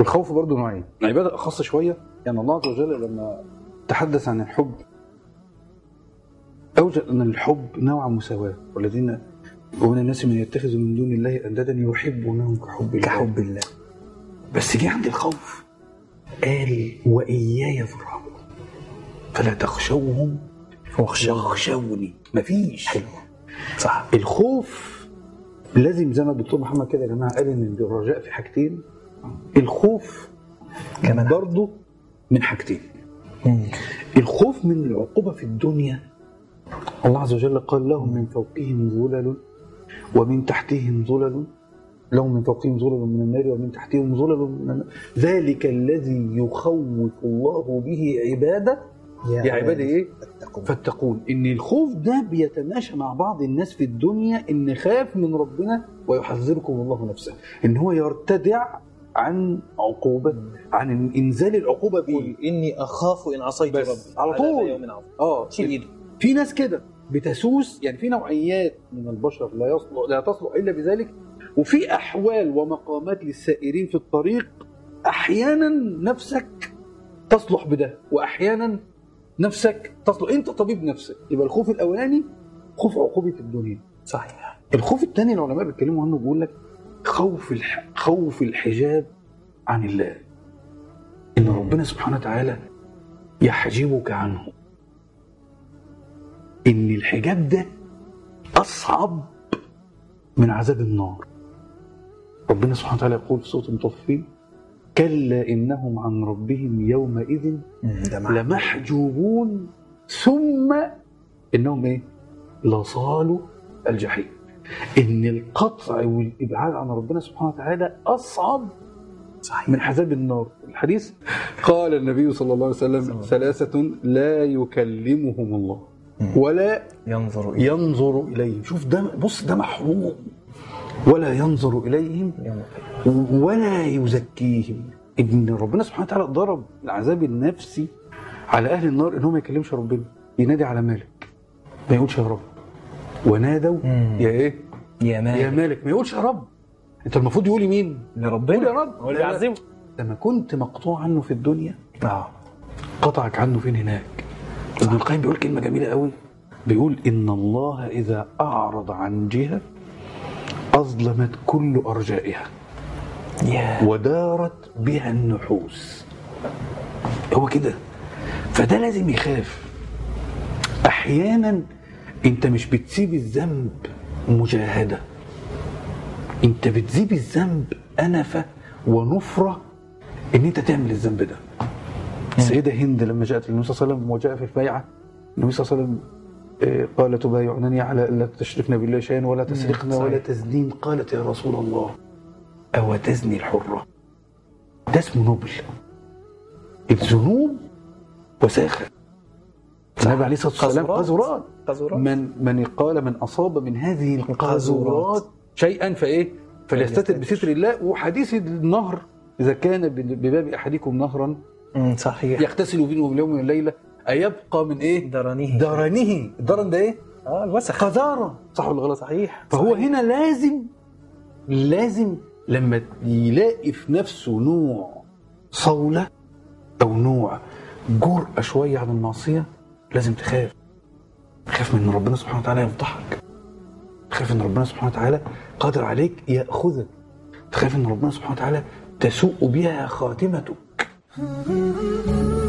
والخوف برضه نوعين عباده اخص شويه يعني الله عز وجل لما تحدث عن الحب اوجد ان الحب نوع مساواه والذين ومن الناس من يتخذ من دون الله اندادا يحبونهم كحب الله كحب الله بس جه عند الخوف قال واياي فارهبون فلا تخشوهم واخشوني مفيش صح الخوف لازم زي ما الدكتور محمد كده يا جماعه قال ان الرجاء في حاجتين الخوف كمان برضه من حاجتين مم. الخوف من العقوبة في الدنيا الله عز وجل قال لهم من فوقهم ظلل ومن تحتهم ظلل لهم من فوقهم ظلل من النار ومن تحتهم ظلل من النار ذلك الذي يخوف الله به عباده يا عبادي ايه؟ اتقون فاتقون ان الخوف ده بيتماشى مع بعض الناس في الدنيا ان خاف من ربنا ويحذركم الله نفسه ان هو يرتدع عن عقوبه عن انزال العقوبه به قل اني اخاف ان عصيت بس ربي على عذاب طول. يوم عظيم اه شيل ايده في ناس كده بتسوس يعني في نوعيات من البشر لا يصلح لا تصلح الا بذلك وفي احوال ومقامات للسائرين في الطريق احيانا نفسك تصلح بده واحيانا نفسك تصلح انت طبيب نفسك يبقى الخوف الاولاني خوف عقوبه الدنيا صحيح الخوف الثاني العلماء بيتكلموا عنه بيقول لك خوف الح... خوف الحجاب عن الله ان ربنا سبحانه وتعالى يحجبك عنه ان الحجاب ده اصعب من عذاب النار ربنا سبحانه وتعالى يقول في سوره المطففين كلا انهم عن ربهم يومئذ مم، ده معنى لمحجوبون ثم انهم ايه؟ لصالوا الجحيم. ان القطع والابعاد عن ربنا سبحانه وتعالى اصعب صحيح من عذاب النار. الحديث قال النبي صلى الله عليه وسلم ثلاثة لا يكلمهم الله ولا ينظر الى ينظر اليهم، شوف ده بص ده محروم ولا ينظر اليهم يوم القيامة. ولا يزكيهم ان ربنا سبحانه وتعالى ضرب العذاب النفسي على اهل النار ان هو ما يكلمش ربنا ينادي على مالك ما يقولش يا رب ونادوا مم. يا ايه يا يا مالك مالك ما يقولش يا رب انت المفروض يقول مين لربنا قول يا رب. هو اللي يعذبه لما كنت مقطوع عنه في الدنيا اه قطعك عنه فين هناك ابن القيم بيقول كلمه جميله قوي بيقول ان الله اذا اعرض عن جهه اظلمت كل ارجائها يا ودارت بها النحوس هو كده فده لازم يخاف احيانا انت مش بتسيب الذنب مجاهده انت بتسيب الذنب انفه ونفره ان انت تعمل الذنب ده السيده هند لما جاءت للنبي صلى الله عليه وسلم وجاء في البيعه النبي صلى الله عليه وسلم آه، قال تبايعنني على الا تشركن بالله شيئا ولا تسرقن صحيح. ولا تزنين قالت يا رسول الله أو تزني الحرة ده اسمه نبل الذنوب وساخة النبي عليه الصلاة والسلام قذورات. قذورات قذورات من من قال من أصاب من هذه القاذورات شيئا فإيه فليستتر بستر الله وحديث النهر إذا كان بباب أحدكم نهرا مم، صحيح يغتسل فيه من اليوم والليلة أيبقى من إيه درنيه درنه الدرن ده إيه اه الوسخ قذارة صح ولا غلط صحيح فهو صحيح. هنا لازم لازم لما يلاقي في نفسه نوع صولة أو نوع جرأة شوية على المعصية لازم تخاف تخاف من ان ربنا سبحانه وتعالى يفضحك تخاف ان ربنا سبحانه وتعالى قادر عليك يأخذك تخاف ان ربنا سبحانه وتعالى تسوء بها خاتمتك